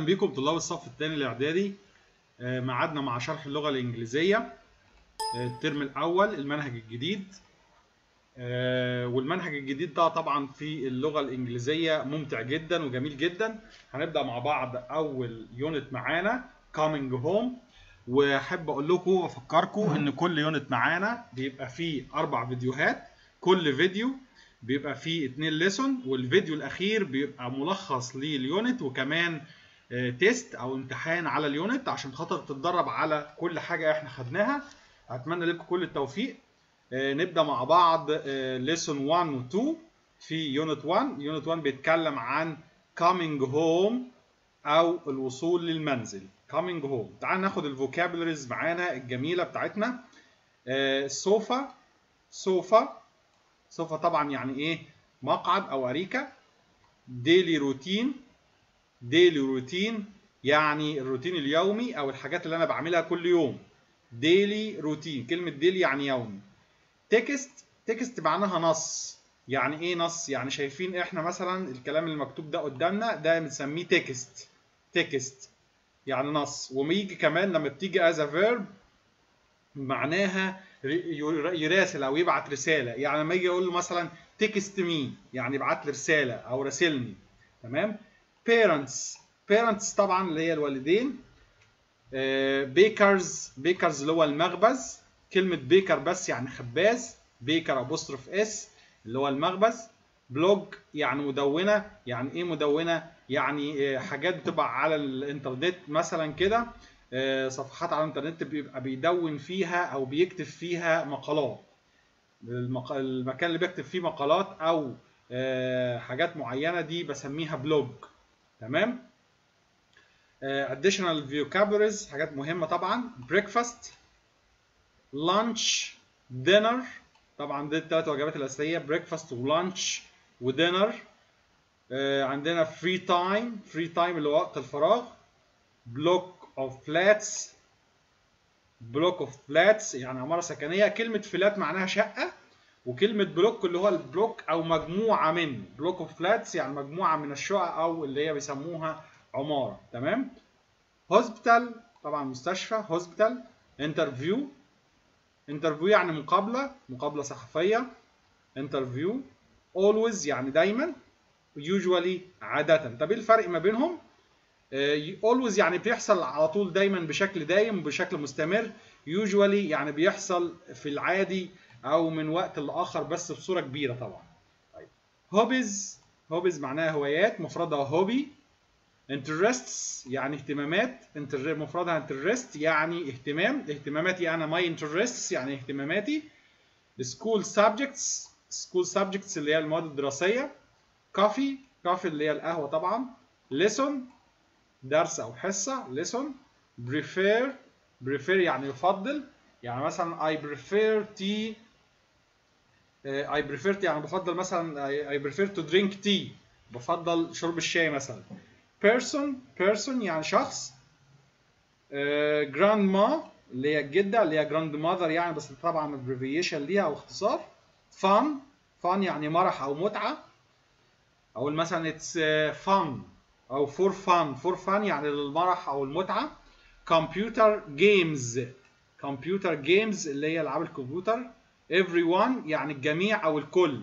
بكم طلاب الصف الثاني الاعدادي آه، ميعادنا مع شرح اللغه الانجليزيه آه، الترم الاول المنهج الجديد آه، والمنهج الجديد ده طبعا في اللغه الانجليزيه ممتع جدا وجميل جدا هنبدا مع بعض اول يونت معانا coming home واحب اقول لكم وافكركم ان كل يونت معانا بيبقى فيه اربع فيديوهات كل فيديو بيبقى فيه اتنين ليسون والفيديو الاخير بيبقى ملخص لليونت وكمان آه، تيست او امتحان على اليونت عشان خاطر تتدرب على كل حاجه احنا خدناها اتمنى لكم كل التوفيق آه، نبدا مع بعض ليسون 1 و 2 في يونت 1 يونت 1 بيتكلم عن coming home او الوصول للمنزل coming home تعال ناخد الفوكابولريز معانا الجميله بتاعتنا سوفا سوفا سوفا طبعا يعني ايه مقعد او اريكه ديلي روتين ديلي روتين يعني الروتين اليومي او الحاجات اللي انا بعملها كل يوم ديلي روتين كلمه ديلي يعني يومي تكست تكست معناها نص يعني ايه نص يعني شايفين احنا مثلا الكلام المكتوب ده قدامنا ده بنسميه تكست تكست يعني نص ويجي كمان لما بتيجي از فيرب معناها يراسل او يبعت رساله يعني لما يجي يقول له مثلا تكست مي يعني ابعت لي رساله او راسلني تمام parents parents طبعا اللي هي الوالدين بيكرز بيكرز اللي هو المخبز كلمه بيكر بس يعني خباز بيكر ابوستروف اس اللي هو المخبز بلوج يعني مدونه يعني ايه مدونه يعني حاجات بتبقى على الانترنت مثلا كده صفحات على الانترنت بيبقى بيدون فيها او بيكتب فيها مقالات المق... المكان اللي بيكتب فيه مقالات او حاجات معينه دي بسميها بلوج تمام additional vocabularies حاجات مهمه طبعا breakfast lunch dinner طبعا دي الثلاث وجبات الاساسيه breakfast ولانش ودينر عندنا free time free time اللي هو وقت الفراغ block of flats block of flats يعني عمارة سكنية كلمة فلات معناها شقة وكلمة بلوك اللي هو البلوك أو مجموعة من block of flats يعني مجموعة من الشقق أو اللي هي بيسموها عمارة تمام hospital طبعا مستشفى hospital interview interview يعني مقابلة مقابلة صحفية interview always يعني دايما usually عادة طب ايه الفرق ما بينهم؟ always يعني بيحصل على طول دايما بشكل دايم بشكل مستمر usually يعني بيحصل في العادي او من وقت لاخر بس بصوره كبيره طبعا طيب hobbies hobbies معناها هوايات مفردها hobby interests يعني اهتمامات مفردها interest يعني اهتمام اهتماماتي انا my interests يعني اهتماماتي school subjects school subjects اللي هي المواد الدراسيه coffee coffee اللي هي القهوه طبعا lesson درس او حصه lesson prefer prefer يعني يفضل يعني مثلا I prefer tea I prefer tea يعني بفضل مثلا I prefer to drink tea بفضل شرب الشاي مثلا person person يعني شخص grandma اللي هي الجده اللي هي grandmother يعني بس طبعا abbreviation ليها او اختصار fun fun يعني مرح او متعه اقول مثلا it's fun او فور فان فور فان يعني للمرح او المتعه كمبيوتر جيمز كمبيوتر جيمز اللي هي العاب الكمبيوتر everyone يعني الجميع او الكل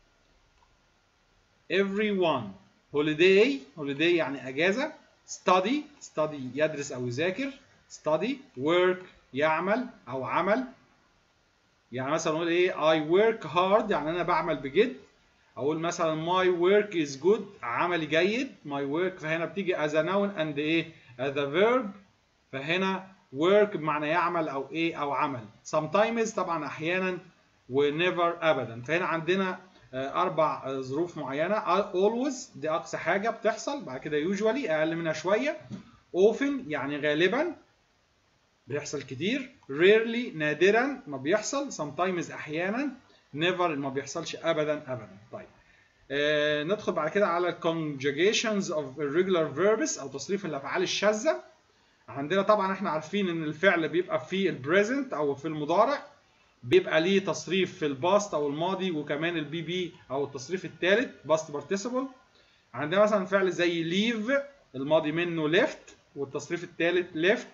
everyone holiday holiday يعني اجازه study study يدرس او يذاكر study work يعمل او عمل يعني مثلا نقول ايه I work hard يعني انا بعمل بجد اقول مثلا my work is good عملي جيد my work فهنا بتيجي as a noun and ايه as a verb فهنا work بمعنى يعمل او ايه او عمل sometimes طبعا احيانا و never ابدا فهنا عندنا اربع ظروف معينه always دي اقصى حاجه بتحصل بعد كده usually اقل منها شويه often يعني غالبا بيحصل كتير rarely نادرا ما بيحصل sometimes احيانا never ما بيحصلش ابدا ابدا طيب آه ندخل بعد كده على conjugations of irregular verbs او تصريف الافعال الشاذه عندنا طبعا احنا عارفين ان الفعل بيبقى في البريزنت او في المضارع بيبقى ليه تصريف في الباست او الماضي وكمان البي بي او التصريف الثالث باست participle عندنا مثلا فعل زي leave الماضي منه left والتصريف الثالث left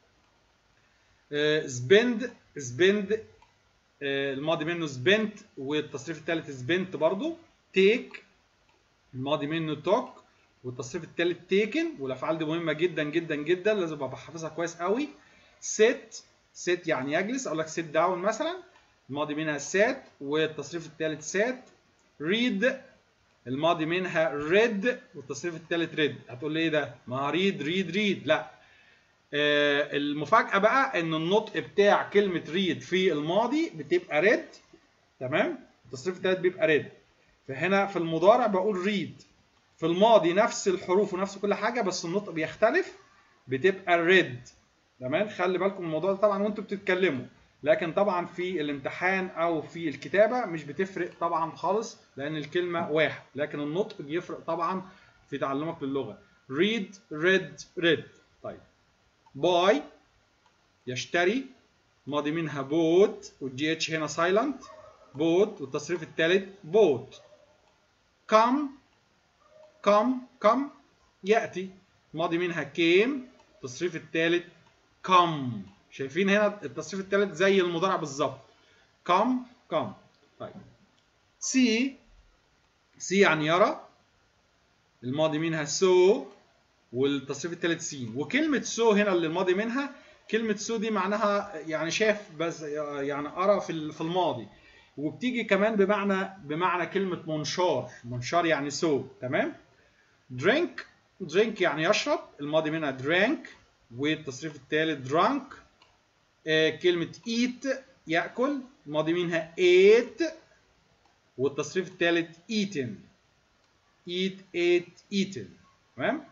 سبند سبند الماضي منه spent والتصريف الثالث spent برضو take الماضي منه took والتصريف الثالث taken والافعال دي مهمه جدا جدا جدا لازم ابقى حافظها كويس قوي sit sit يعني يجلس اقول لك sit down مثلا الماضي منها sat والتصريف الثالث sat read الماضي منها read والتصريف الثالث read هتقول لي ايه ده ما read read read لا آه المفاجاه بقى ان النطق بتاع كلمه read في الماضي بتبقى read تمام التصريف الثالث بيبقى read فهنا في المضارع بقول read في الماضي نفس الحروف ونفس كل حاجه بس النطق بيختلف بتبقى read تمام خلي بالكم من الموضوع ده طبعا وانتوا بتتكلموا لكن طبعا في الامتحان او في الكتابه مش بتفرق طبعا خالص لان الكلمه واحد لكن النطق بيفرق طبعا في تعلمك للغه read read read طيب buy يشتري ماضي منها بوت والجي اتش هنا سايلنت بوت والتصريف الثالث بوت come come come ياتي ماضي منها came التصريف الثالث come شايفين هنا التصريف الثالث زي المضارع بالظبط come come طيب see see يعني يرى الماضي منها so والتصريف الثالث سين وكلمة so هنا اللي الماضي منها كلمة so دي معناها يعني شاف بس يعني أرى في في الماضي وبتيجي كمان بمعنى بمعنى كلمة منشار منشار يعني so تمام drink drink يعني يشرب الماضي منها drank والتصريف الثالث drunk آه كلمة eat يأكل الماضي منها ate والتصريف الثالث eaten eat ate eaten تمام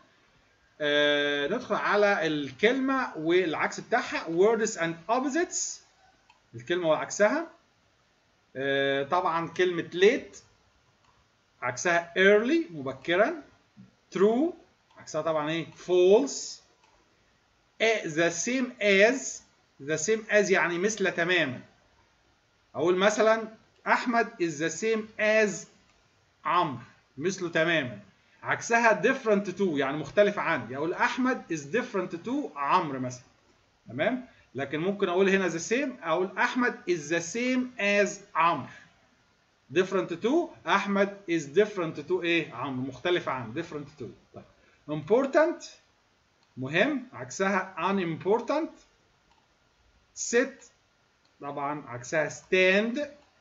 آه ندخل على الكلمة والعكس بتاعها words and opposites الكلمة وعكسها آه طبعا كلمة late عكسها early مبكرا true عكسها طبعا ايه false the same as the same as يعني مثل تماما اقول مثلا احمد is the same as عمرو مثله تماما عكسها different to يعني مختلف عنه اقول احمد is different to عمرو مثلا تمام لكن ممكن اقول هنا the same اقول احمد is the same as عمرو different to احمد is different to ايه عمرو مختلف عنه different to طيب important مهم عكسها unimportant sit طبعا عكسها stand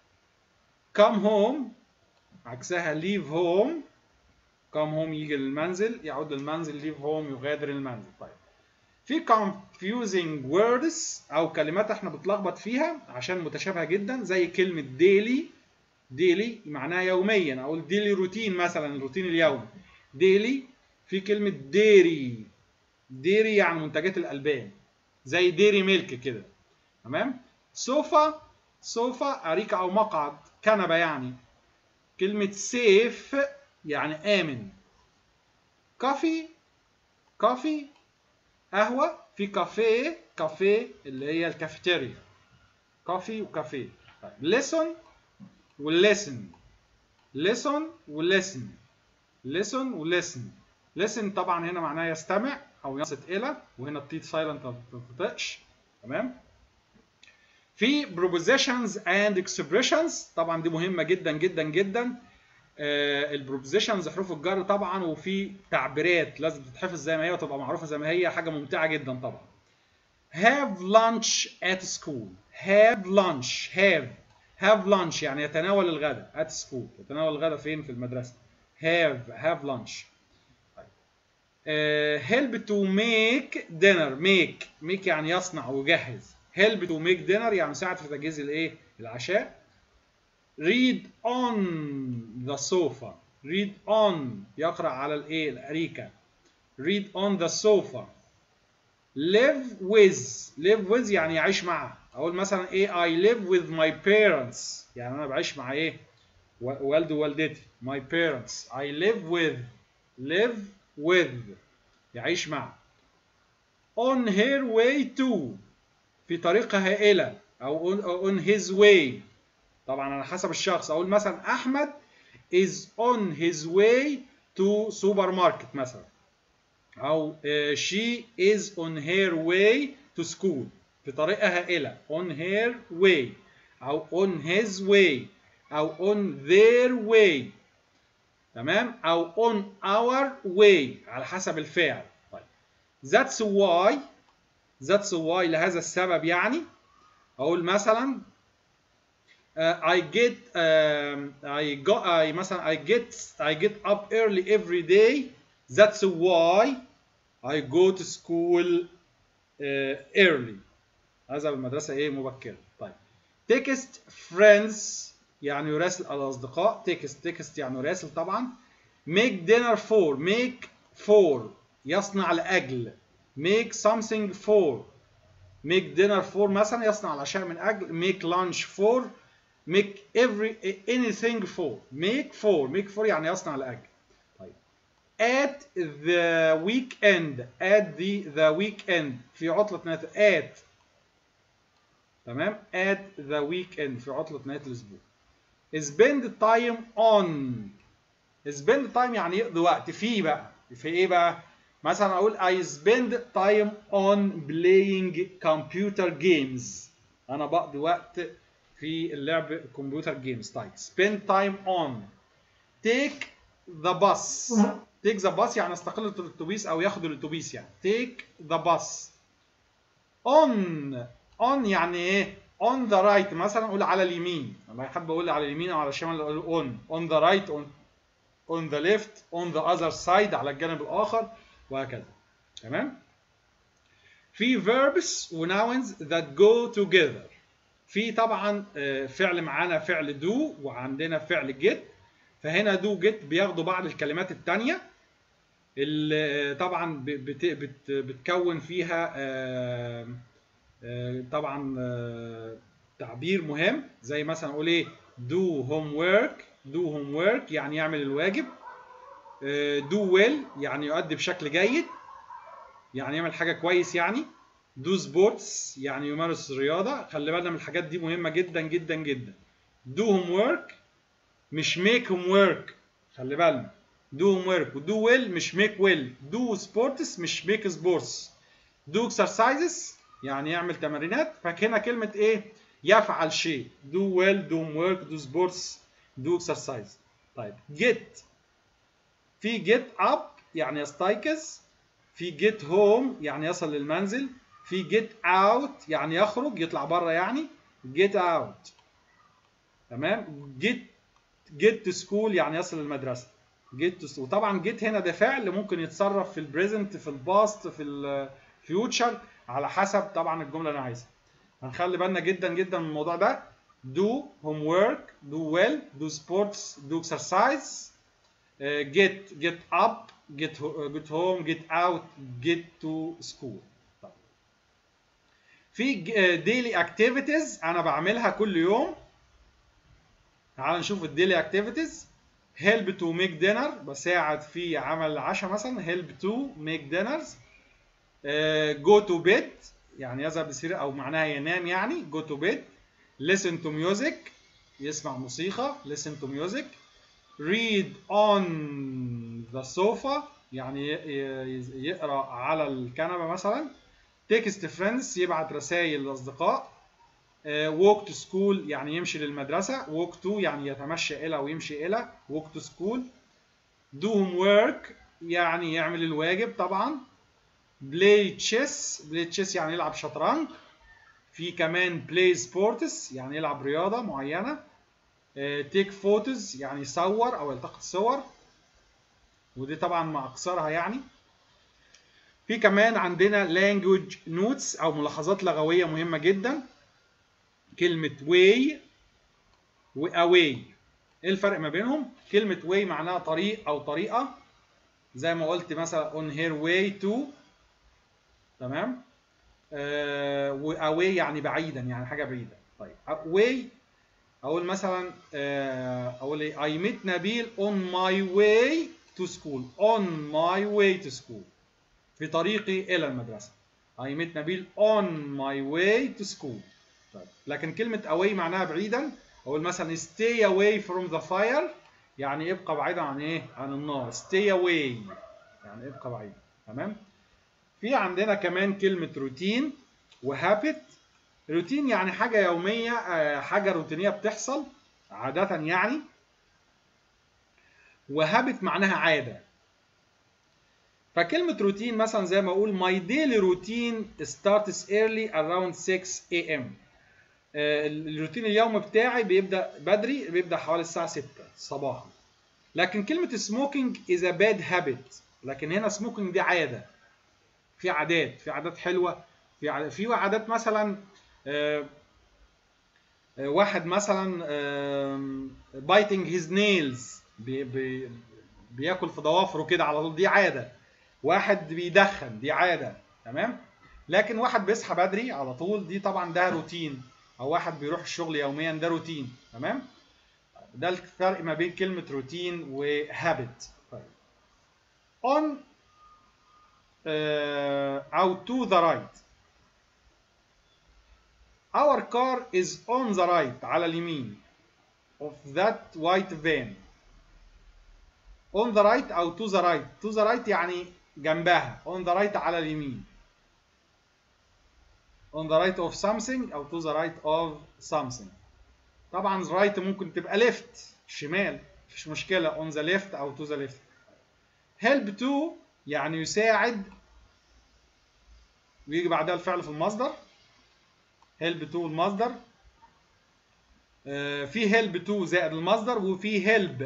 come home عكسها leave home come home يجي للمنزل يعود للمنزل leave home يغادر المنزل طيب في confusing words او كلمات احنا بتلخبط فيها عشان متشابهه جدا زي كلمه daily daily معناها يوميا اقول daily روتين مثلا الروتين اليومي daily في كلمه dairy dairy يعني منتجات الالبان زي ديري ميلك كده تمام سوفا سوفا أريكة أو مقعد كنبة يعني كلمة سيف يعني آمن كافي كافي قهوة في كافيه كافيه اللي هي الكافيتيريا كافي وكافيه طيب ليسون والليسن ليسون وليسن ليسون وليسن ليسن طبعا هنا معناه يستمع او ينصت الى وهنا التيت سايلنت ما بتنطقش تمام في propositions and expressions طبعا دي مهمه جدا جدا جدا آه البروبوزيشنز حروف الجر طبعا وفي تعبيرات لازم تتحفظ زي ما هي وتبقى معروفه زي ما هي حاجه ممتعه جدا طبعا have lunch at school have lunch have have lunch يعني يتناول الغداء at school يتناول الغداء فين في المدرسه have have lunch Uh, help to make dinner make make يعني يصنع ويجهز help to make dinner يعني ساعد في تجهيز الايه العشاء read on the sofa read on يقرأ على الايه الأريكة read on the sofa live with live with يعني يعيش معه اقول مثلا ايه I live with my parents يعني انا بعيش مع ايه والدي ووالدتي my parents I live with live with يعيش معه on her way to في طريقها إلى أو on his way طبعا على حسب الشخص أقول مثلا أحمد is on his way to supermarket مثلا او uh, she is on her way to school في طريقها الى on her way او on his way او on their way تمام او on our way على حسب الفعل طيب that's why that's why لهذا السبب يعني اقول مثلا uh, I get um, I go I مثلا I get I get up early every day that's why I go to school uh, early هذا المدرسة ايه مبكرة طيب text friends يعني يراسل الأصدقاء text text يعني يراسل طبعا make dinner for make for يصنع لأجل make something for make dinner for مثلا يصنع العشاء من أجل make lunch for make every anything for make for make for يعني يصنع لأجل طيب at the weekend at the the weekend في عطلة نهاية at تمام at the weekend في عطلة نهاية الأسبوع spend time on spend time يعني يقضي وقت فيه بقى في ايه بقى مثلا اقول I spend time on playing computer games انا بقضي وقت في اللعب كمبيوتر جيمز طيب spend time on take the bus take the bus يعني استقل الاتوبيس او ياخد الاتوبيس يعني take the bus on on يعني ايه on the right مثلا اقول على اليمين لما احب اقول على اليمين او على الشمال اقول on on the right on on the left on the other side على الجانب الاخر وهكذا تمام في verbs و nouns that go together في طبعا فعل معانا فعل do وعندنا فعل get فهنا do get بياخدوا بعض الكلمات الثانيه اللي طبعا بت بت بتكون فيها طبعا تعبير مهم زي مثلا اقول ايه do homework do homework يعني يعمل الواجب do well يعني يؤدي بشكل جيد يعني يعمل حاجه كويس يعني do sports يعني يمارس الرياضه خلي بالنا من الحاجات دي مهمه جدا جدا جدا do homework مش make homework خلي بالنا do homework و do well مش make well do sports مش make sports do exercises يعني يعمل تمارينات فهنا كلمة ايه؟ يفعل شيء do well do homework do sports do exercise طيب get في get up يعني يستيقظ في get home يعني يصل للمنزل في get out يعني يخرج يطلع بره يعني get out تمام get get to school يعني يصل للمدرسة get to وطبعا get هنا ده فعل ممكن يتصرف في البريزنت في الباست في الفيوتشر على حسب طبعا الجمله اللي انا عايزها هنخلي بالنا جدا جدا من الموضوع ده do homework do well do sports do exercise uh, get get up get uh, get home get out get to school طيب. في daily activities انا بعملها كل يوم تعال نشوف الديلي activities help to make dinner بساعد في عمل العشاء مثلا help to make dinners جو تو بيد يعني يذهب للسرير او معناها ينام يعني جو تو بيد listen to music يسمع موسيقى listen to music read on the sofa يعني يقرا على الكنبه مثلا text friends يبعت رسائل للاصدقاء walk to school يعني يمشي للمدرسه walk to يعني يتمشى الى ويمشي الى walk to school do homework يعني يعمل الواجب طبعا بلاي تشيس بلاي تشيس يعني يلعب شطرنج في كمان بلاي سبورتس يعني يلعب رياضة معينة تيك فوتوز يعني يصور أو يلتقط صور ودي طبعا مع أقصارها يعني في كمان عندنا language notes أو ملاحظات لغوية مهمة جدا كلمة way و away إيه الفرق ما بينهم؟ كلمة way معناها طريق أو طريقة زي ما قلت مثلا on her way to تمام آه واواي يعني بعيدا يعني حاجه بعيده طيب واي اقول مثلا آه اقول ايه I met نبيل on my way to school on my way to school في طريقي الى المدرسه I met نبيل on my way to school طيب لكن كلمه away معناها بعيدا اقول مثلا stay away from the fire يعني ابقى بعيدا عن ايه عن النار stay away يعني ابقى بعيدا تمام في عندنا كمان كلمه روتين وهابت روتين يعني حاجه يوميه آه، حاجه روتينيه بتحصل عاده يعني وهابت معناها عاده فكلمة روتين مثلا زي ما اقول my daily routine starts early around 6 a.m. آه، الروتين اليومي بتاعي بيبدأ بدري بيبدأ حوالي الساعة 6 صباحا لكن كلمة smoking is a bad habit لكن هنا smoking دي عادة في عادات في عادات حلوة في عادات في عادات مثلا آه، آه، واحد مثلا آم، biting his nails بي بي بياكل في ضوافره كده على طول دي عادة واحد بيدخن دي عادة تمام لكن واحد بيصحى بدري على طول دي طبعا ده روتين او واحد بيروح الشغل يوميا ده روتين تمام ده الفرق ما بين كلمة روتين وهابت طيب on uh, او to the right our car is on the right على اليمين of that white van on the right او to the right to the right يعني جنبها on the right على اليمين on the right of something او to the right of something طبعا right ممكن تبقى left شمال مفيش مشكلة on the left او to the left help to يعني يساعد ويجي بعدها الفعل في المصدر help to المصدر آه، في help to زائد المصدر وفي help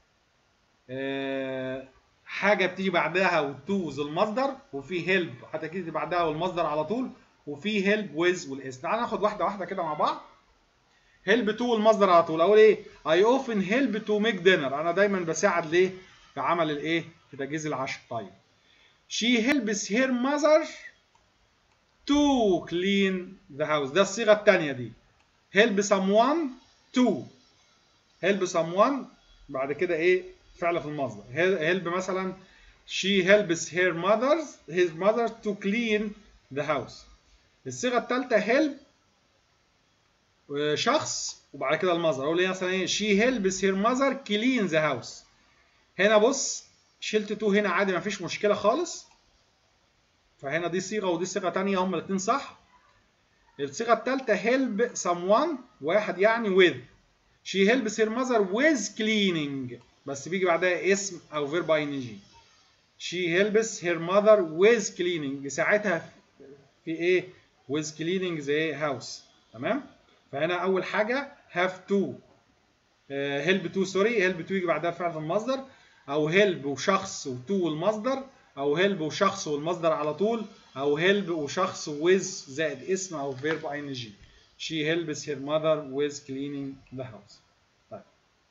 آه، حاجه بتيجي بعدها وتوز المصدر وفي هيلب حتى كده بعدها والمصدر على طول وفي هيلب ويز والاسم تعال ناخد واحده واحده كده مع بعض هيلب تو المصدر على طول اقول ايه اي اوفن هيلب تو ميك دينر انا دايما بساعد ليه في عمل الايه في تجهيز العشاء طيب she helps her mother to clean the house ده الصيغه الثانيه دي help someone to help someone بعد كده ايه فعل في المصدر help مثلا she helps her mother his mother to clean the house الصيغه الثالثه help شخص وبعد كده المصدر اقول ايه مثلا ايه she helps her mother clean the house هنا بص شلت تو هنا عادي مفيش مشكله خالص فهنا دي صيغه ودي صيغه ثانيه هما الاثنين صح الصيغه الثالثه help someone واحد يعني with she helps her mother with cleaning بس بيجي بعدها اسم او فيرب ing she helps her mother with cleaning ساعتها في ايه with cleaning the house تمام فهنا اول حاجه have to uh, help to سوري help to يجي بعدها فعل في المصدر او help وشخص وتو والمصدر او help وشخص والمصدر على طول او help وشخص with زائد اسم او verb ing she helps her mother with cleaning the house طيب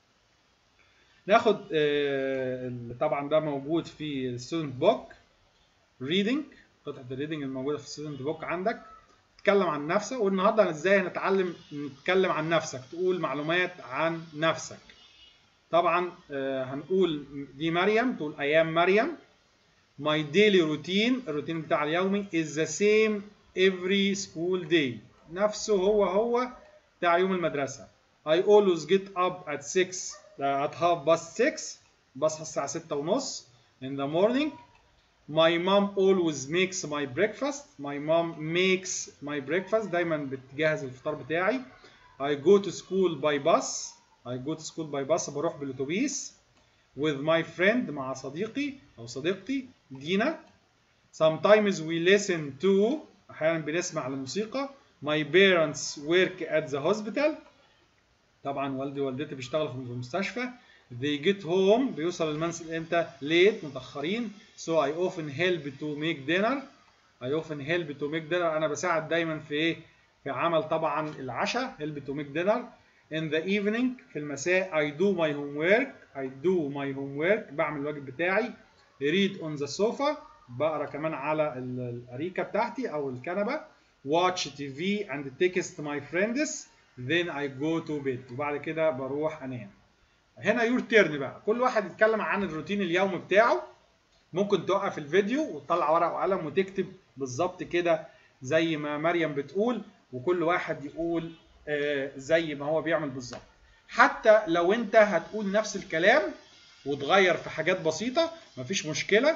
ناخد آه طبعا ده موجود في student book reading قطعه الريدنج الموجوده في student book عندك تتكلم عن نفسك والنهارده ازاي هنتعلم نتكلم عن نفسك تقول معلومات عن نفسك طبعا آه هنقول دي مريم تقول ايام مريم my daily routine الروتين بتاع اليومي is the same every school day نفسه هو هو بتاع يوم المدرسة I always get up at 6 at half past 6 بصحى الساعة 6 ونص in the morning My mom always makes my breakfast. My mom makes my breakfast. دايما بتجهز الفطار بتاعي. I go to school by bus. I go to school by bus. بروح بالاتوبيس. With my friend مع صديقي أو صديقتي دينا. Sometimes we listen to أحيانا بنسمع الموسيقى. My parents work at the hospital. طبعا والدي ووالدتي بيشتغلوا في المستشفى. They get home بيوصل المنزل امتى؟ late متأخرين. So I often help to make dinner. I often help to make dinner. أنا بساعد دايما في إيه؟ في عمل طبعا العشاء help to make dinner. In the evening في المساء I do my homework. I do my homework. بعمل الواجب بتاعي. Read on the sofa. بقرا كمان على الأريكة بتاعتي أو الكنبة. Watch TV and text my friends. Then I go to bed. وبعد كده بروح أنام. هنا يور تيرن بقى كل واحد يتكلم عن الروتين اليومي بتاعه ممكن توقف الفيديو وتطلع ورقه وقلم وتكتب بالظبط كده زي ما مريم بتقول وكل واحد يقول آه زي ما هو بيعمل بالظبط حتى لو انت هتقول نفس الكلام وتغير في حاجات بسيطه مفيش مشكله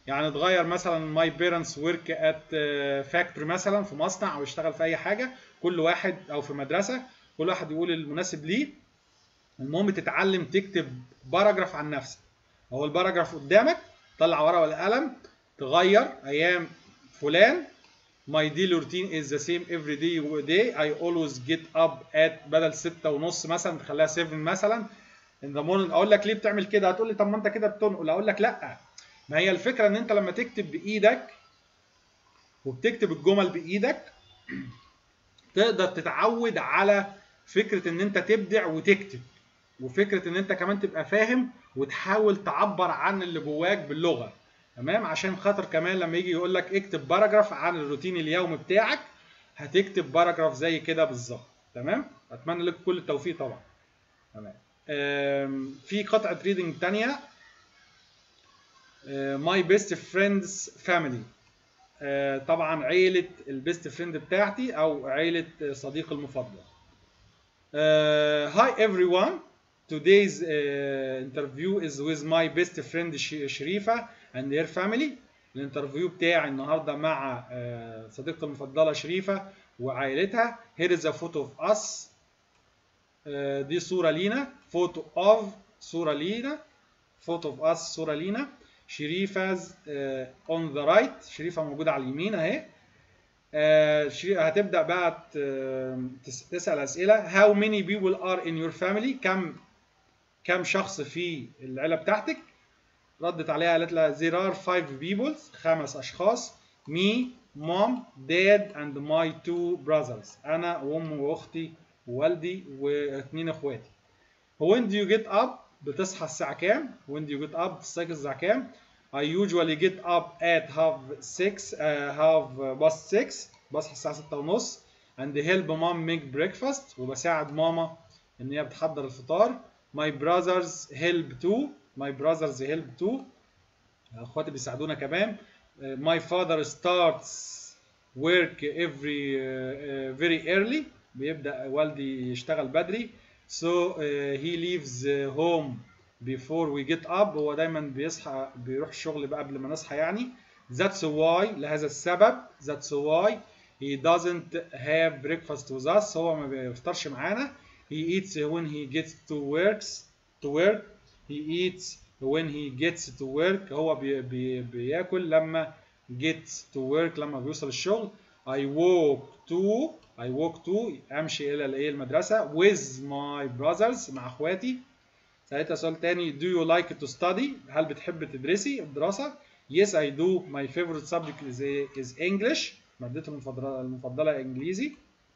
يعني تغير مثلا ماي بيرنتس ورك ات فاكتوري مثلا في مصنع او يشتغل في اي حاجه كل واحد او في مدرسه كل واحد يقول المناسب ليه المهم تتعلم تكتب باراجراف عن نفسك هو الباراجراف قدامك طلع ورقه والقلم تغير ايام فلان My daily routine is the same every day day. I always get up at بدل 6 ونص مثلا تخليها 7 مثلا in the morning اقول لك ليه بتعمل كده؟ هتقول لي طب ما انت كده بتنقل اقول لك لا ما هي الفكره ان انت لما تكتب بايدك وبتكتب الجمل بايدك تقدر تتعود على فكره ان انت تبدع وتكتب وفكره ان انت كمان تبقى فاهم وتحاول تعبر عن اللي جواك باللغه تمام عشان خاطر كمان لما يجي يقول لك اكتب باراجراف عن الروتين اليومي بتاعك هتكتب باراجراف زي كده بالظبط تمام اتمنى لكم كل التوفيق طبعا تمام في قطعه ريدنج ثانيه ماي بيست فريندز فاميلي طبعا عيله البيست فريند بتاعتي او عيله صديقي المفضل هاي everyone today's uh, interview is with my best friend شريفه and her family الانترفيو بتاعي النهارده مع uh, صديقتي المفضله شريفه وعائلتها here is a photo of us uh, دي صوره لينا photo of صوره لينا photo of us صوره لينا شريفة uh, on the right شريفة موجودة على اليمين اهي uh, هتبدأ بقى تسأل أسئلة how many people are in your family كم كم شخص في العيلة بتاعتك ردت عليها قالت لها there are five people خمس أشخاص me mom dad and my two brothers أنا وأمي وأختي ووالدي واثنين إخواتي when do you get up بتصحى الساعة كام when do you get up بتستيقظ الساعة كام I usually get up at half six uh, half past six بصحى الساعة ستة ونص and help mom make breakfast وبساعد ماما إن هي بتحضر الفطار my brothers help too my brothers help too اخواتي بيساعدونا كمان my father starts work every uh, very early بيبدأ والدي يشتغل بدري so uh, he leaves home before we get up هو دايما بيصحى بيروح الشغل بقى قبل ما نصحى يعني that's why لهذا السبب that's why he doesn't have breakfast with us هو ما بيفطرش معانا he eats when he gets to works to work he eats when he gets to work هو بي بي بياكل لما gets to work لما بيوصل الشغل I walk to I walk to امشي الى الايه المدرسه with my brothers مع اخواتي سألتها سؤال تاني do you like to study هل بتحب تدرسي الدراسه yes I do my favorite subject is, is English مادتي المفضله المفضله انجليزي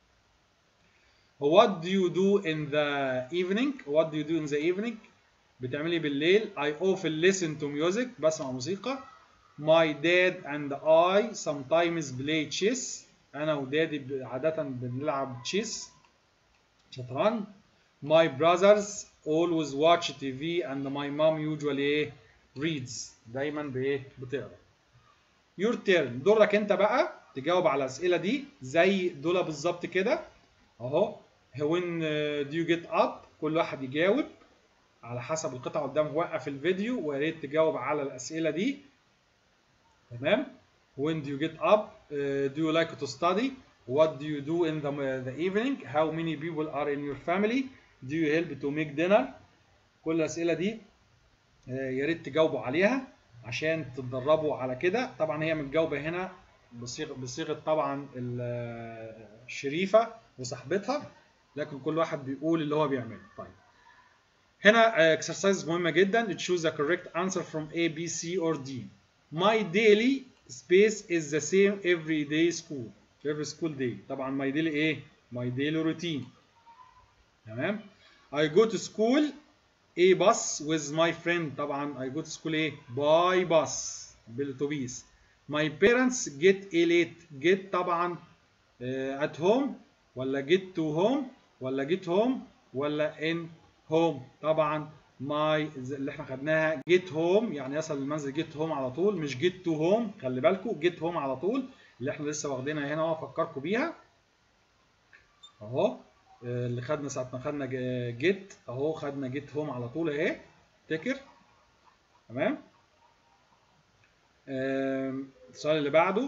what do you do in the evening what do you do in the evening بتعملي بالليل I often listen to music بسمع موسيقى my dad and I sometimes play chess انا ودادي عادة بنلعب تشيس شطرنج my brothers always watch TV and my mom usually reads دايما بايه بتقرا your turn دورك انت بقى تجاوب على الاسئله دي زي دول بالظبط كده اهو when do you get up كل واحد يجاوب على حسب القطعه قدامك وقف الفيديو ويا ريت تجاوب على الاسئله دي تمام when do you get up uh, do you like to study what do you do in the, the evening how many people are in your family do you help to make dinner كل الاسئله دي uh, يا ريت تجاوبوا عليها عشان تتدربوا على كده طبعا هي متجاوبه هنا بصيغه بصيغه طبعا الشريفه وصاحبتها لكن كل واحد بيقول اللي هو بيعمله طيب هنا exercise مهمه جدا choose the correct answer from A B C or D my daily space is the same every day school every school day طبعا my daily ايه my daily routine تمام I go to school a bus with my friend طبعا I go to school ايه by bus بالاتوبيس my parents get a late get طبعا uh, at home ولا get to home ولا get home ولا in home طبعا my اللي احنا خدناها get home يعني يصل المنزل get home على طول مش get to home خلي بالكم get home على طول اللي احنا لسه واخدينها هنا اهو افكركم بيها اهو اللي خدنا ساعة ما خدنا جيت اهو خدنا جيت هوم على طول اهي افتكر تمام آم، السؤال اللي بعده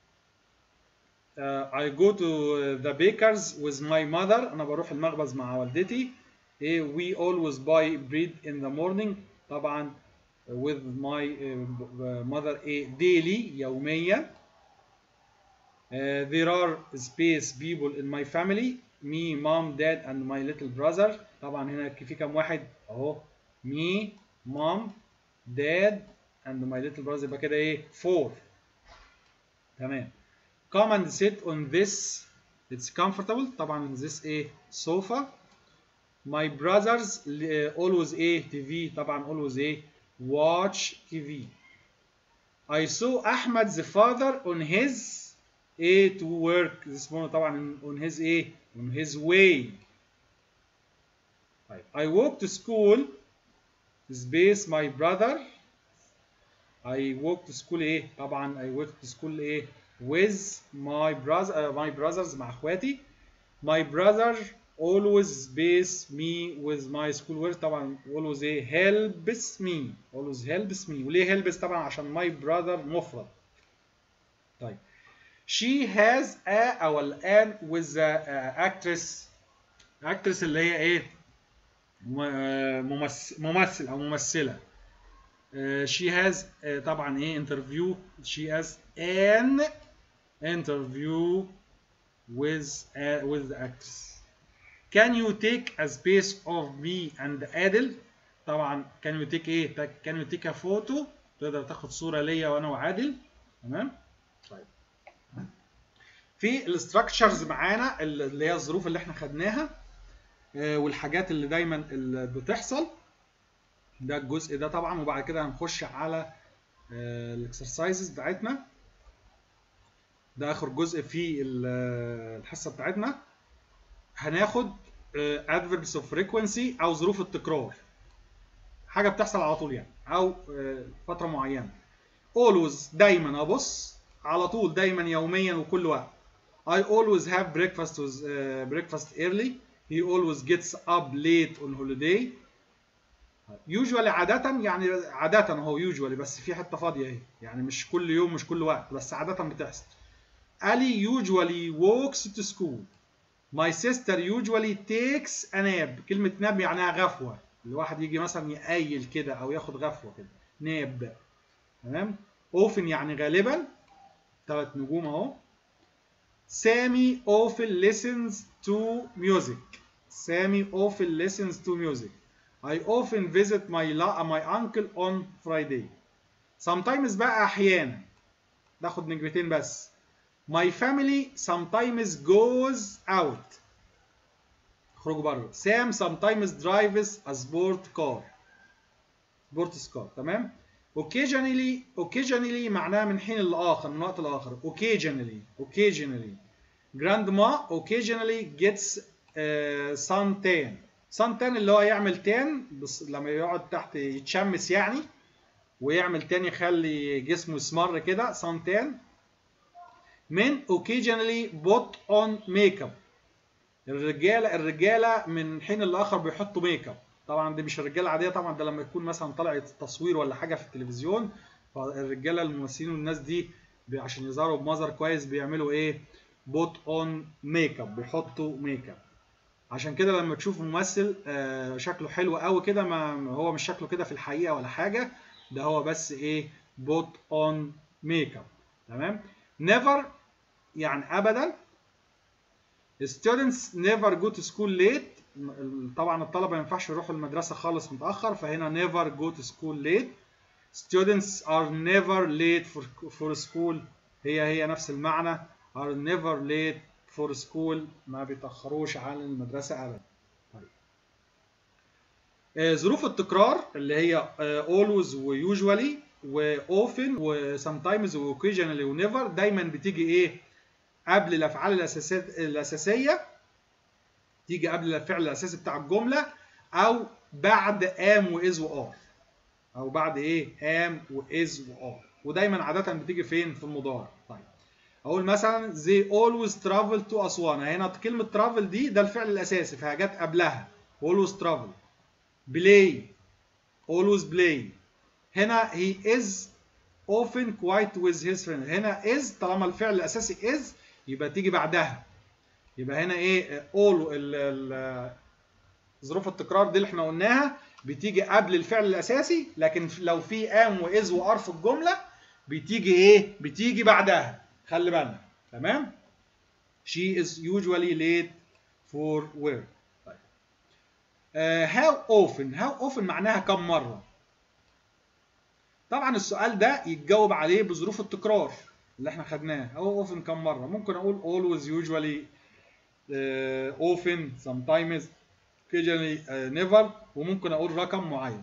Uh, I go to the bakers with my mother أنا بروح المخبز مع والدتي إيه we always buy bread in the morning طبعا with my uh, mother إيه daily يوميا Uh, there are space people in my family me mom dad and my little brother طبعا هنا في كام واحد اهو me mom dad and my little brother يبقى كده ايه four تمام come and sit on this it's comfortable طبعا this ايه sofa my brothers uh, always ايه TV طبعا always ايه watch TV I saw Ahmed's father on his a to work this morning طبعا on his ايه on his way طيب I walk to school space my brother I walk to school ايه طبعا I walk to school ايه with my brother uh, my brothers مع اخواتي my brother always space me with my school work طبعا always ايه helps me always helps me وليه helps طبعا عشان my brother مفرد طيب she has a او الان with the uh, actress actress اللي هي ايه م- آه، ممثل ممثل او ممثله آه، she has آه، طبعا ايه interview she has an interview with uh, with the actress can you take a space of me and Adel طبعا can you take ايه تا- can you take a photo تقدر تاخد صورة ليا وانا وعادل تمام طيب في الاستراكشرز معانا اللي هي الظروف اللي احنا خدناها آه، والحاجات اللي دايما اللي بتحصل ده الجزء ده طبعا وبعد كده هنخش على الاكسرسايزز بتاعتنا ده اخر جزء في ال- الحصه بتاعتنا هناخد adverbs of frequency او ظروف التكرار حاجه بتحصل على طول يعني او آه، فتره معينه always دايما ابص على طول دايما يوميا وكل وقت I always have breakfast with uh, breakfast early he always gets up late on holiday usually عادة يعني عادة هو usually بس في حتة فاضية اهي يعني مش كل يوم مش كل وقت بس عادة بتحصل Ali usually walks to school My sister usually takes a nap كلمة ناب معناها غفوة الواحد يجي مثلا يقيل كده أو ياخد غفوة كده ناب تمام often يعني غالبا ثلاث نجوم أهو سامي often listens to music سامي often listens to music I often visit my la my uncle on Friday sometimes بقى أحيانا ناخد نجمتين بس My family sometimes goes out. خرجوا بره. Sam sometimes drives a sport car. Sports car تمام؟ Occasionally occasionally معناها من حين لآخر من وقت لآخر. Occasionally occasionally. Grandma occasionally gets uh, suntan. suntan اللي هو يعمل تان بس لما يقعد تحت يتشمس يعني ويعمل تان يخلي جسمه يسمر كده suntan. من occasionally put on makeup الرجاله الرجاله من حين لاخر بيحطوا ميك اب طبعا دي مش الرجاله العاديه طبعا ده لما يكون مثلا طلع تصوير ولا حاجه في التلفزيون فالرجاله الممثلين والناس دي بي- عشان يظهروا بمظهر كويس بيعملوا ايه بوت اون ميك اب بيحطوا ميك اب عشان كده لما تشوف ممثل آه، شكله حلو قوي كده ما هو مش شكله كده في الحقيقه ولا حاجه ده هو بس ايه بوت اون ميك اب تمام never يعني ابدا students never go to school late م- طبعا الطلبه ما ينفعش يروحوا المدرسه خالص متاخر فهنا never go to school late students are never late for, for school هي هي نفس المعنى are never late for school ما بيتاخروش عن المدرسه ابدا طيب. آه، ظروف التكرار اللي هي آه، always و usually و often و sometimes و occasionally و never دايما بتيجي ايه قبل الافعال الاساسيه الاساسيه تيجي قبل الفعل الاساسي بتاع الجمله او بعد ام واز وار او بعد ايه ام واز وار ودايما عاده بتيجي فين في المضارع طيب اقول مثلا they always travel to اسوان هنا كلمه travel دي ده الفعل الاساسي فجت قبلها always travel play always play هنا he is often quite with his friends هنا is طالما الفعل الاساسي is يبقى تيجي بعدها يبقى هنا ايه all ال ال ظروف التكرار دي اللي احنا قلناها بتيجي قبل الفعل الاساسي لكن لو في ام واز وار في الجمله بتيجي ايه بتيجي بعدها خلي بالنا تمام she is usually late for work طيب. uh, how often how often معناها كم مره طبعا السؤال ده يتجاوب عليه بظروف التكرار اللي احنا خدناه how often كم مره ممكن اقول always usually uh, often sometimes occasionally uh, never وممكن اقول رقم معين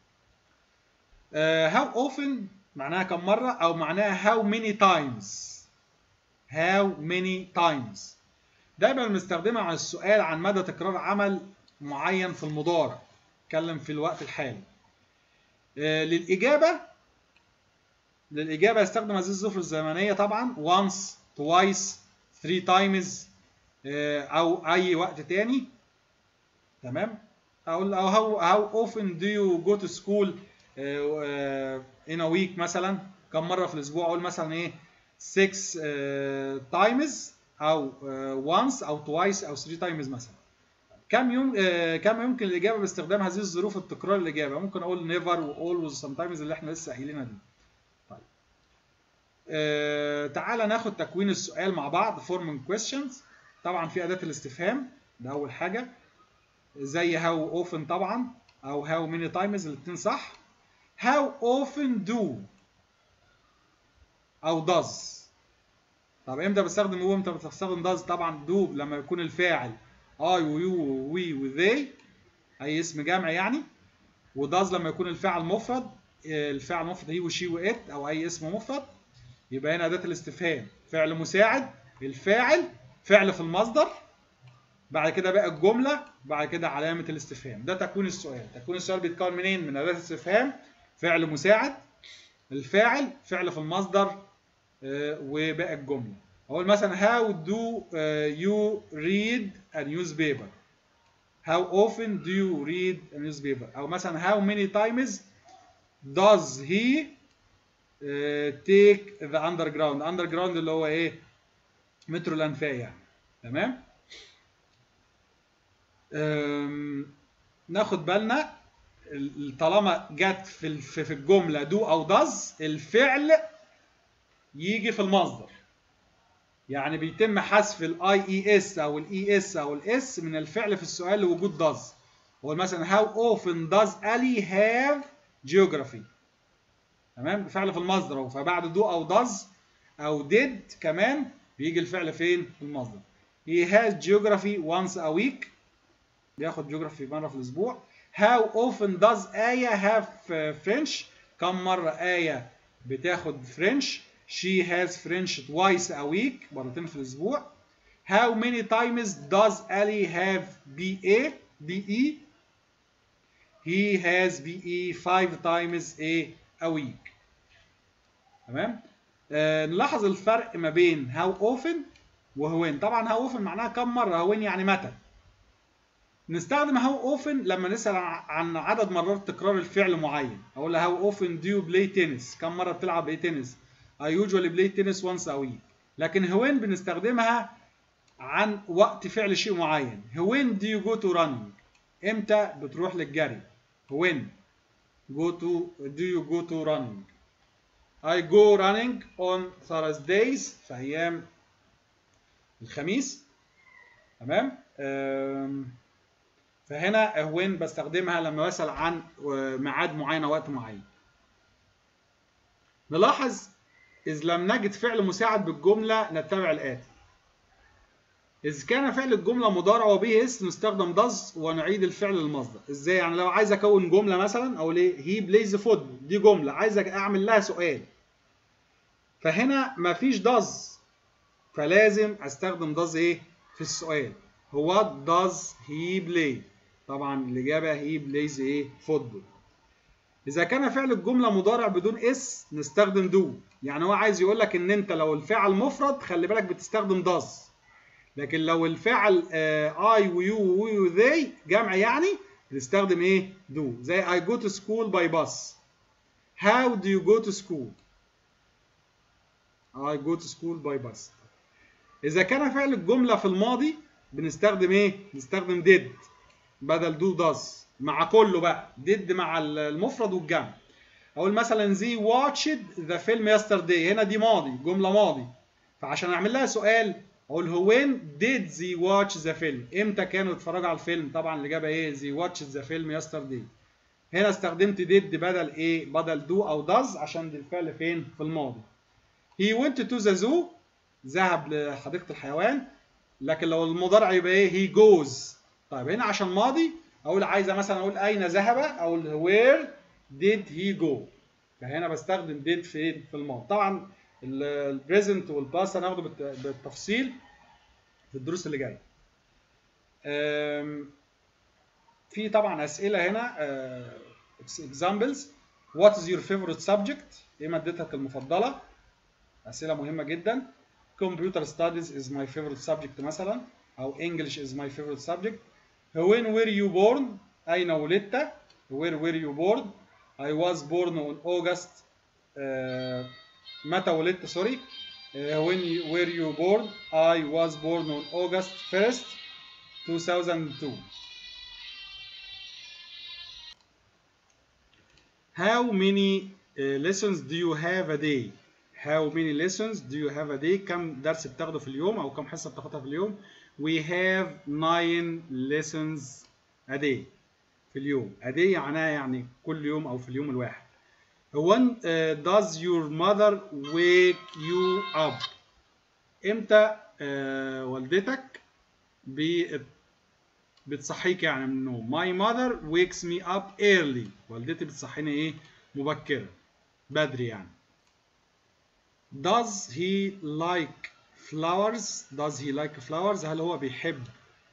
uh, how often معناها كم مرة أو معناها how many times how many times دايما بنستخدمها عن السؤال عن مدى تكرار عمل معين في المضارع اتكلم في الوقت الحالي uh, للإجابة للإجابة يستخدم هذه الظروف الزمنية طبعا once twice three times uh, أو أي وقت تاني تمام اقول او how how often do you go to school uh, uh, in a week مثلا كم مره في الاسبوع اقول مثلا ايه 6 uh, times او uh, once او twice او 3 times مثلا كم يوم uh, كم يمكن الاجابه باستخدام هذه الظروف التكرار الاجابه ممكن اقول never و always sometimes اللي احنا لسه قايلينها دي طيب uh, تعالى ناخد تكوين السؤال مع بعض forming questions طبعا في اداه الاستفهام ده اول حاجه زي how often طبعا او how many times الاثنين صح how often do او does طب امتى بستخدم هو امتى بستخدم does طبعا do لما يكون الفاعل I و you و we و they اي اسم جمع يعني و does لما يكون الفاعل مفرد الفاعل مفرد هي وشي وات او اي اسم مفرد يبقى هنا اداه الاستفهام فعل مساعد الفاعل فعل في المصدر بعد كده بقى الجمله بعد كده علامه الاستفهام ده تكوين السؤال تكوين السؤال بيتكون منين من اداه الاستفهام فعل مساعد الفاعل فعل في المصدر وباقي الجمله اقول مثلا how do you read a newspaper how often do you read a newspaper او مثلا how many times does he take the underground underground اللي هو ايه مترو الانفاق يعني تمام ناخد بالنا طالما جت في في الجمله دو او داز الفعل يجي في المصدر يعني بيتم حذف الاي اي اس او الاي اس او الاس من الفعل في السؤال لوجود داز هو مثلا how often does Ali have geography تمام فعل في المصدر اهو فبعد دو او داز او did كمان بيجي الفعل فين في المصدر he has geography once a week بياخد جيوغرافي مره في الاسبوع how often does آية have French كم مرة آية بتاخد فرنش she has French twice a week مرتين في الأسبوع how many times does Ali have BA BE he has BE five times a a week تمام آه نلاحظ الفرق ما بين how often وهوين طبعا how often معناها كم مرة هوين يعني متى نستخدم هاو اوفن لما نسال عن عدد مرات تكرار الفعل معين اقول هاو اوفن دو يو بلاي تنس كم مره بتلعب ايه تنس I usually play tennis once a week لكن هوين بنستخدمها عن وقت فعل شيء معين when do you go to running امتى بتروح للجري when go to do you go to running I go running on Thursdays في ايام الخميس تمام فهنا when بستخدمها لما بسأل عن ميعاد معين او وقت معين نلاحظ إذ لم نجد فعل مساعد بالجملة نتبع الآتي إذا كان فعل الجملة مضارع وبه اسم نستخدم does ونعيد الفعل للمصدر إزاي يعني لو عايز أكون جملة مثلا أو ليه هي بلايز فوتبول دي جملة عايز أعمل لها سؤال فهنا مفيش does فلازم أستخدم does إيه في السؤال هو does he play طبعا الإجابة he plays إيه فوتبول إذا كان فعل الجملة مضارع بدون اس نستخدم دو يعني هو عايز يقول لك إن أنت لو الفعل مفرد خلي بالك بتستخدم does لكن لو الفعل آه I ويو وي وذي جمع يعني بنستخدم إيه؟ do زي I go to school by bus How do you go to school I go to school by bus اذا كان فعل الجمله في الماضي بنستخدم ايه بنستخدم did بدل do does مع كله بقى did مع المفرد والجمع اقول مثلا زي watched the film yesterday هنا دي ماضي جمله ماضي فعشان اعمل لها سؤال اقول هو when did they watch the film امتى كانوا يتفرجوا على الفيلم طبعا الاجابه ايه they watched the film yesterday هنا استخدمت did بدل ايه بدل do او does عشان دي الفعل فين في الماضي he went to the zoo ذهب لحديقه الحيوان لكن لو المضارع يبقى ايه he goes طيب هنا عشان ماضي اقول عايزه مثلا اقول اين ذهب اقول where did he go فهنا بستخدم did في في الماضي طبعا البريزنت والباست هناخده بالتفصيل في الدروس اللي جايه في طبعا اسئله هنا examples what is your favorite subject ايه مادتك المفضله اسئله مهمه جدا computer studies is my favorite subject مثلا او English is my favorite subject when were you born اين ولدت where were you born I was born on August uh, متى ولدت سوري uh, when you, were you born I was born on August 1st 2002 How many uh, lessons do you have a day? How many lessons do you have a day? كم درس بتاخده في اليوم أو كم حصة بتاخدها في اليوم؟ We have nine lessons a day في اليوم. A day معناها يعني كل يوم أو في اليوم الواحد. When uh, does your mother wake you up? إمتى uh, والدتك بي بتصحيك يعني من النوم my mother wakes me up early والدتي بتصحيني ايه مبكرا بدري يعني does he like flowers does he like flowers هل هو بيحب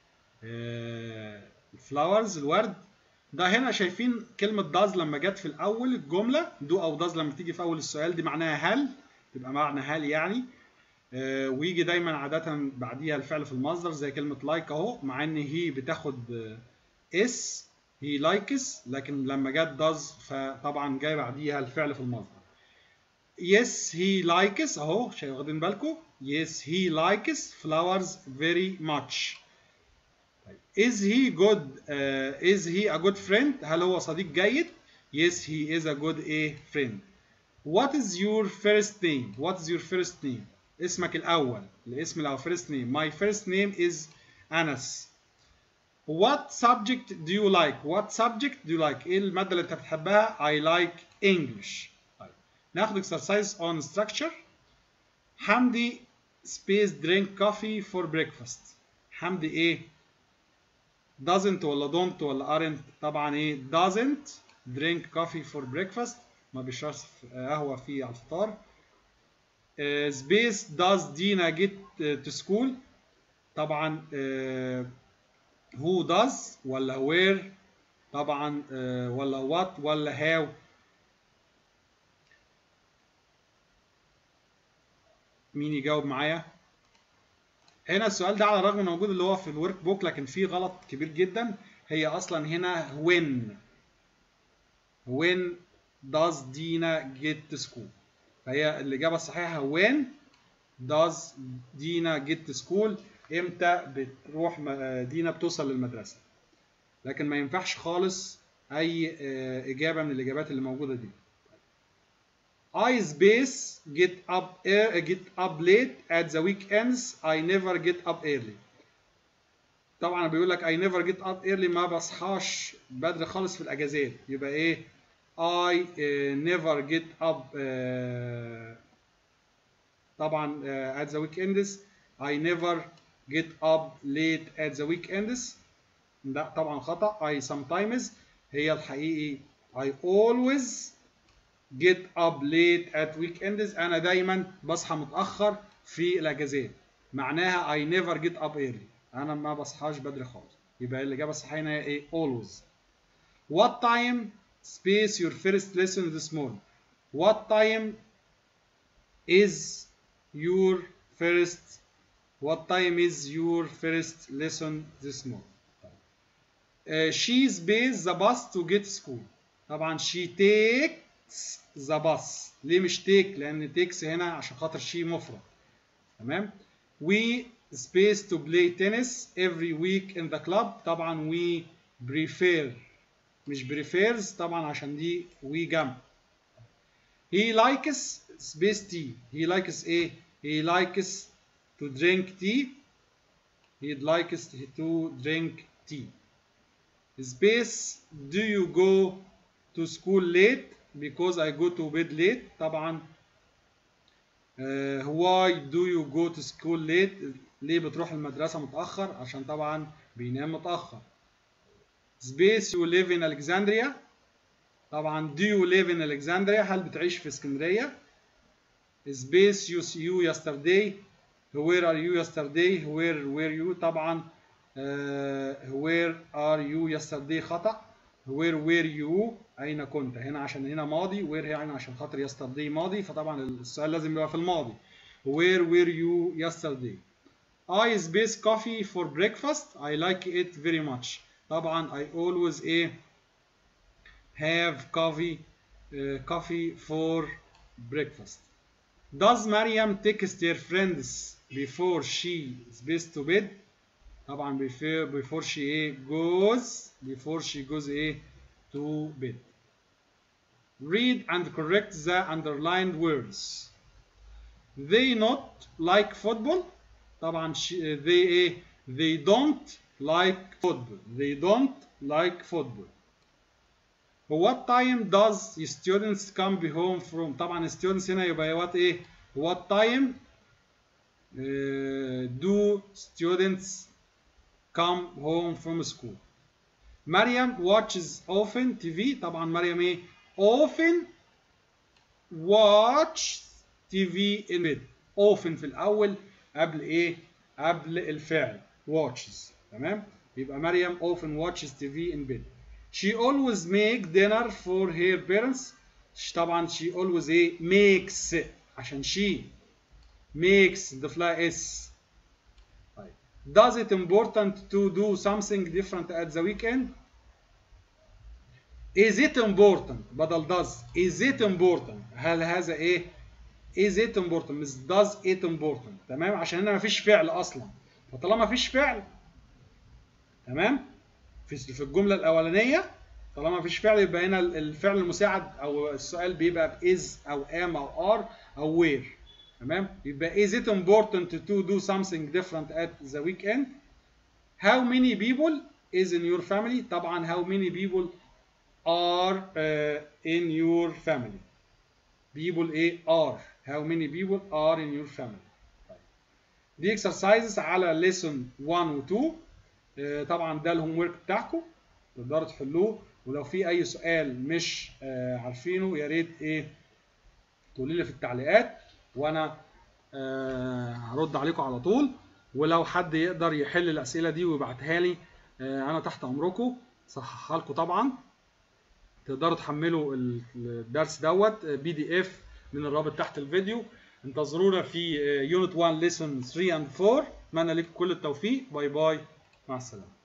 flowers الورد ده هنا شايفين كلمة does لما جت في الأول الجملة do أو does لما تيجي في أول السؤال دي معناها هل تبقى معنى هل يعني ويجي دايما عادة بعديها الفعل في المصدر زي كلمة لايك اهو مع ان هي بتاخد اس هي لايكس لكن لما جت داز فطبعا جاي بعديها الفعل في المصدر. Yes he likes اهو واخدين بالكم Yes he likes flowers very much. Is he good uh, is he a good friend هل هو صديق جيد؟ Yes he is a good a friend. What is your first name? What is your first name? اسمك الأول الاسم الأول first name my first name is Anas what subject do you like what subject do you like ايه المادة اللي انت بتحبها I like English طيب ناخد exercise on structure حمدي space drink coffee for breakfast حمدي ايه doesn't ولا don't ولا aren't طبعا ايه doesn't drink coffee for breakfast ما بيشربش قهوة في على الفطار سبيس does دينا get to school طبعا who does ولا where طبعا ولا what ولا how مين يجاوب معايا هنا السؤال ده على الرغم انه موجود اللي هو في الورك بوك لكن فيه غلط كبير جدا هي اصلا هنا when when does دينا get to school فهي الإجابة الصحيحة when does دينا get to school إمتى بتروح دينا بتوصل للمدرسة لكن ما ينفعش خالص أي إجابة من الإجابات اللي موجودة دي I space get up get up late at the weekends I never get up early طبعا بيقول لك I never get up early ما بصحاش بدري خالص في الأجازات يبقى إيه I uh, never get up uh, طبعا uh, at the weekends I never get up late at the weekends ده طبعا خطأ I sometimes هي الحقيقي I always get up late at weekends أنا دايما بصحى متأخر في الأجازات معناها I never get up early أنا ما بصحاش بدري خالص يبقى الإجابة الصحيحة هنا إيه always What time space your first lesson this morning. What time is your first what time is your first lesson this morning? Uh, she space the bus to get school. طبعا she take the bus ليه مش take لان takes هنا عشان خاطر شي مفرد تمام we space to play tennis every week in the club طبعا we prefer مش prefers طبعا عشان دي we جنب he likes space tea he likes ايه he likes to drink tea he likes to drink tea space do you go to school late because I go to bed late طبعا uh, why do you go to school late ليه بتروح المدرسة متأخر عشان طبعا بينام متأخر space you live in Alexandria طبعا do you live in Alexandria هل بتعيش في اسكندرية space you see you yesterday where are you yesterday where were you طبعا uh, where are you yesterday خطأ where were you أين كنت هنا عشان هنا ماضي where هنا عشان خاطر yesterday ماضي فطبعا السؤال لازم يبقى في الماضي where were you yesterday I space coffee for breakfast I like it very much طبعا I always a have coffee uh, coffee for breakfast Does Mariam text her friends before she space to bed طبعا before before she ايه goes before she goes ايه to bed read and correct the underlined words they not like football طبعا she, they ايه they don't like football they don't like football what time does students come home from طبعا students هنا يبقى what ايه what time uh, do students come home from school مريم watches often TV طبعا مريم ايه often watch TV in bed often في الاول قبل ايه قبل الفعل watches تمام يبقى مريم often watches TV in bed she always make dinner for her parents طبعا she always ايه makes عشان she makes the fly is طيب does it important to do something different at the weekend is it important بدل does is it important هل هذا ايه is it important مش does it important تمام عشان هنا مفيش فعل اصلا فطالما مفيش فعل تمام في في الجمله الاولانيه طالما مفيش فعل يبقى هنا الفعل المساعد او السؤال بيبقى is او am او are او where تمام يبقى is it important to do something different at the weekend how many people is in your family طبعا how many people are uh, in your family people ايه are how many people are in your family طيب. دي exercises على lesson 1 و 2 uh, طبعا ده الهوم ورك بتاعكم تقدروا تحلوه ولو في اي سؤال مش uh, عارفينه يا ريت ايه تقولوا لي في التعليقات وانا آه هرد عليكم على طول ولو حد يقدر يحل الاسئله دي ويبعتها لي آه انا تحت امركم صححها لكم طبعا تقدروا تحملوا الدرس دوت بي دي اف من الرابط تحت الفيديو انتظرونا في يونت 1 ليسون 3 اند 4 اتمنى لكم كل التوفيق باي باي مع السلامه